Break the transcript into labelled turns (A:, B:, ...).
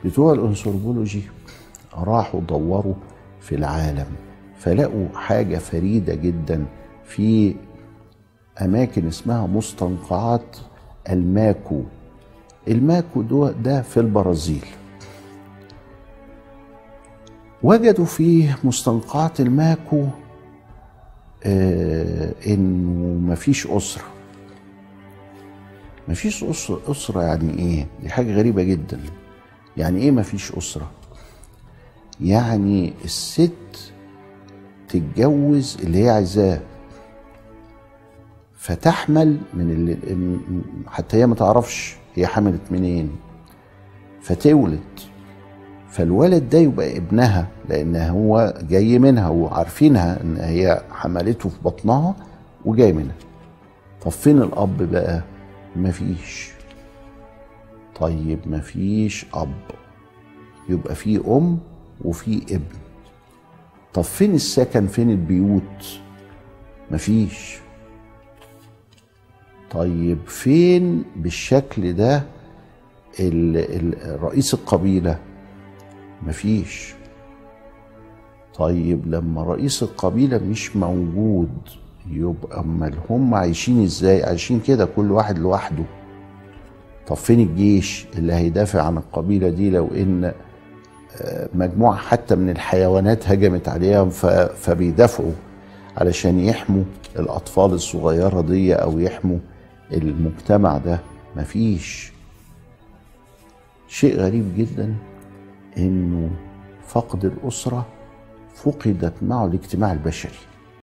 A: بتوع الانثروبولوجي راحوا دوروا في العالم فلقوا حاجه فريده جدا في اماكن اسمها مستنقعات الماكو الماكو ده, ده في البرازيل وجدوا في مستنقعات الماكو آه انه مفيش اسره مفيش أسرة, أسرة يعني إيه؟ دي حاجة غريبة جدا يعني إيه مفيش أسرة؟ يعني الست تتجوز اللي هي عايزاه فتحمل من اللي حتى هي ما تعرفش هي حملت منين فتولد فالولد ده يبقى ابنها لان هو جاي منها وعارفينها ان هي حملته في بطنها وجاي منها طب فين الاب بقى مفيش طيب مفيش اب يبقى في ام وفي ابن طب فين السكن فين البيوت مفيش طيب فين بالشكل ده رئيس القبيلة مفيش طيب لما رئيس القبيلة مش موجود يبقى امال هم عايشين ازاي عايشين كده كل واحد لوحده طب فين الجيش اللي هيدافع عن القبيله دي لو ان مجموعه حتى من الحيوانات هجمت عليهم فبيدافعوا علشان يحموا الاطفال الصغيره دي او يحموا المجتمع ده مفيش شيء غريب جدا انه فقد الاسره فقدت معه الاجتماع البشري